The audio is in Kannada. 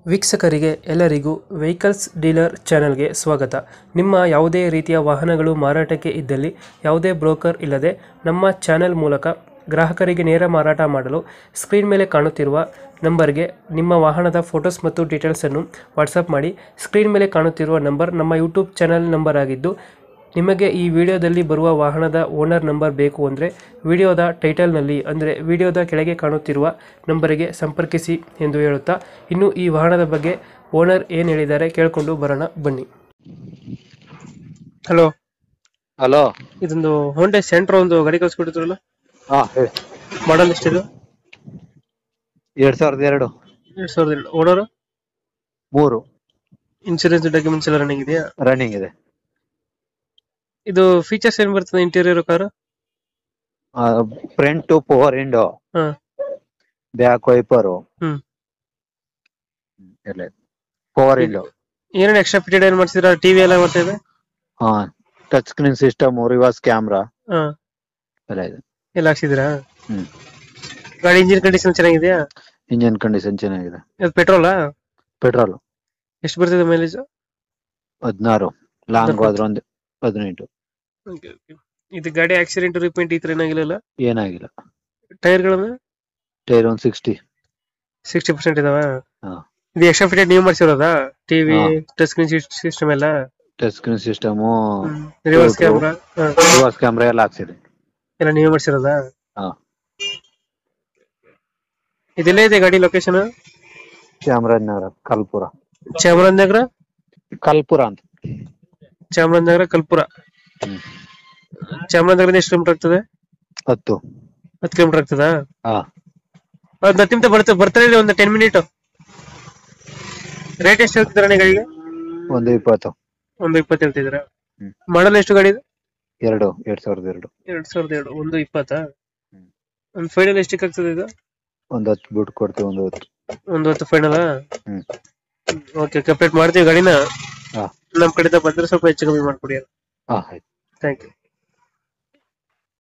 ವೀಕ್ಷಕರಿಗೆ ಎಲ್ಲರಿಗೂ ವೆಹಿಕಲ್ಸ್ ಡೀಲರ್ ಚಾನೆಲ್ಗೆ ಸ್ವಾಗತ ನಿಮ್ಮ ಯಾವುದೇ ರೀತಿಯ ವಾಹನಗಳು ಮಾರಾಟಕ್ಕೆ ಇದ್ದಲ್ಲಿ ಯಾವುದೇ ಬ್ರೋಕರ್ ಇಲ್ಲದೆ ನಮ್ಮ ಚಾನೆಲ್ ಮೂಲಕ ಗ್ರಾಹಕರಿಗೆ ನೇರ ಮಾರಾಟ ಮಾಡಲು ಸ್ಕ್ರೀನ್ ಮೇಲೆ ಕಾಣುತ್ತಿರುವ ನಂಬರ್ಗೆ ನಿಮ್ಮ ವಾಹನದ ಫೋಟೋಸ್ ಮತ್ತು ಡೀಟೇಲ್ಸನ್ನು ವಾಟ್ಸಪ್ ಮಾಡಿ ಸ್ಕ್ರೀನ್ ಮೇಲೆ ಕಾಣುತ್ತಿರುವ ನಂಬರ್ ನಮ್ಮ ಯೂಟ್ಯೂಬ್ ಚಾನೆಲ್ ನಂಬರ್ ಆಗಿದ್ದು ನಿಮಗೆ ಈ ವಿಡಿಯೋದಲ್ಲಿ ಬರುವ ವಾಹನದ ಓನರ್ ನಂಬರ್ ಬೇಕು ಅಂದರೆ ವಿಡಿಯೋದ ಟೈಟಲ್ನಲ್ಲಿ ಅಂದರೆ ವಿಡಿಯೋದ ಕೆಳಗೆ ಕಾಣುತ್ತಿರುವ ನಂಬರಿಗೆ ಸಂಪರ್ಕಿಸಿ ಎಂದು ಹೇಳುತ್ತಾ ಇನ್ನು ಈ ವಾಹನದ ಬಗ್ಗೆ ಓನರ್ ಏನು ಹೇಳಿದ್ದಾರೆ ಕೇಳಿಕೊಂಡು ಬರೋಣ ಬನ್ನಿ ಹಲೋ ಹಲೋ ಇದೊಂದು ಹೋಂಡೆ ಸೆಂಟ್ರ್ ಒಂದು ಗಾಡಿ ಕಳ್ಸಿಕೊಟ್ಟಿದ್ರಲ್ಲ ಹಾ ಹೇಳಿ ಮಾಡಲ್ ಎಷ್ಟಿದೆ ಎರಡ್ ಸಾವಿರದ ಎರಡು ಎರಡು ಸಾವಿರದ ಎರಡು ಓನರ್ ಮೂರು ಇನ್ಶೂರೆನ್ಸ್ ಡಾಕ್ಯುಮೆಂಟ್ಸ್ ಎಲ್ಲ ರನ್ನಿಂಗ್ ಇದೆಯಾ ರನ್ನಿಂಗ್ ಇದೆ ಇದು ಫೀಚರ್ಸ್ ಏನು ಬರ್ತದೆ interior car front power window ಹಾಂ ಬ್ಯಾಕ್ ವೈಪರು ಹ್ಮ್ ಎಲ್ಲ ಪವರ್ ವಿಂಡೋ ಏನೇನು ಎಕ್ಸ್ಟ್ರಾ ಫಿಟೆಡ್ ಏನು ಮಾಡ್ಸಿದ್ರ ಟಿವಿ ಎಲ್ಲ ಬರ್ತಿದೆ ಹಾ touch screen system reverse camera ಹಾಂ ಎಲ್ಲ ಇದೆ ಎಲ್ಲ ಹಾಕ್ಸಿದ್ದೀರಾ ಹ್ಮ್ ಗಾಡಿ ಇಂಜಿನ್ ಕಂಡೀಷನ್ ಚೆನ್ನಾಗಿದೆಯಾ ಇಂಜಿನ್ ಕಂಡೀಷನ್ ಚೆನ್ನಾಗಿದೆ ಇದು ಪೆಟ್ರೋಲಾ ಪೆಟ್ರೋಲ್ ಎಷ್ಟು ಬರ್ತದೆ ಮೈಲೇಜ್ ಹದಿನಾರು ಲಾಂಗ್ ಹೋದ್ರೆ ಒಂದು ಹದಿನೆಂಟು ಇದು ಗಾಡಿ ಆಕ್ಸಿಡೆಂಟ್ ರಿಪೇಂಟ್ ಈ ತರ ಏನಾಗಿಲ್ಲ ಏನಾಗಿಲ್ಲ ಟೈರ್ಗಳನ್ನ ಟೈರ್ ಒಂದ್ ಸಿಕ್ಸ್ಟಿ ಸಿಕ್ಸ್ಟಿ ಪರ್ಸೆಂಟ್ ಇದಾವ ಹಾ ಇದು ಎಕ್ಸ್ಟ್ರಾ ಫಿಟೆಡ್ ನೀವು ಮಾಡ್ಸಿರೋದಾ ಟಿವಿ ಹಾ. ಟಚ್ ಸ್ಕ್ರೀನ್ ಸಿಸ್ಟಮ್ ಎಲ್ಲ ಟಚ್ ಸ್ಕ್ರೀನ್ ಸಿಸ್ಟಮು ರಿವರ್ಸ್ ಹೌದು. ಕ್ಯಾಮ್ರಾ ರಿವರ್ಸ್ ಕ್ಯಾಮ್ರಾ ಎಲ್ಲ ಹಾಕ್ಸಿದೆ ಎಲ್ಲ ನೀವೇ ಮಾಡ್ಸಿರೋದಾ ಹಾ ಇದೆಲ್ಲ ಇದೆ ಗಾಡಿ ಲೊಕೇಶನ್ ಚಾಮರಾಜನಗರ ಕಲ್ಪುರ ಚಾಮರಾಜನಗರ ಕಲ್ಪುರ ಅಂತ ಚಾಮರಾಜನಗರ ಕಲ್ಪುರ ಹ್ಮ್ ಚಾಮರಾಜನಗರ ಎಷ್ಟು ಕಿಲೋಮೀಟರ್ ಆಗ್ತದೆ ಹತ್ತು ಹತ್ತು ಕಿಲೋಮೀಟರ್ ಆಗ್ತದಾ ಹಾ ಒಂದ್ ಹತ್ತು ನಿಮಿಷ ಬರ್ತಾರೆ ಬರ್ತಾರೆ ಒಂದು ಟೆನ್ ಮಿನಿಟ್ ರೇಟ್ ಎಷ್ಟು ಹೇಳ್ತಿದ್ರ ಗಾಡಿಗೆ ಒಂದು ಇಪ್ಪತ್ತು ಒಂದು ಇಪ್ಪತ್ತು ಹೇಳ್ತಿದ್ರ ಹ್ಮ್. ಮಾಡಲ್ ಎಷ್ಟು ಗಾಡಿ ಇದು ಎರಡು ಎರಡ್ ಸಾವಿರದ ಎರಡು ಎರಡ್ ಸಾವಿರದ ಎರಡು ಒಂದು ಇಪ್ಪತ್ತಾ ಹ್ಮ್. ಒಂದು ಫೈನಲ್ ಎಷ್ಟಕ್ಕೆ ಆಗ್ತದೆ ಇದು ಒಂದ್ ಹತ್ತು ಬಿಟ್ಟು ಕೊಡ್ತೀವಿ ಒಂದು ಹೊತ್ತು ಒಂದು ಹತ್ತು ಫೈನಲ್ ಹ್ಮ್ ಓಕೆ ಕಂಪ್ಲೀಟ್ ಮಾಡ್ತೀವಿ ಗಾಡಿನ ಹಾ ನಮ್ ಕಡೆಯಿಂದ ಬಂದ್ರೆ ಸ್ವಲ್ಪ ಹೆಚ್ಚು ಕಮ್ಮಿ ಮಾಡ್ಕೊಡಿ ಹಾ ಆಯ್ತು ಥ್ಯಾಂಕ್ ಯು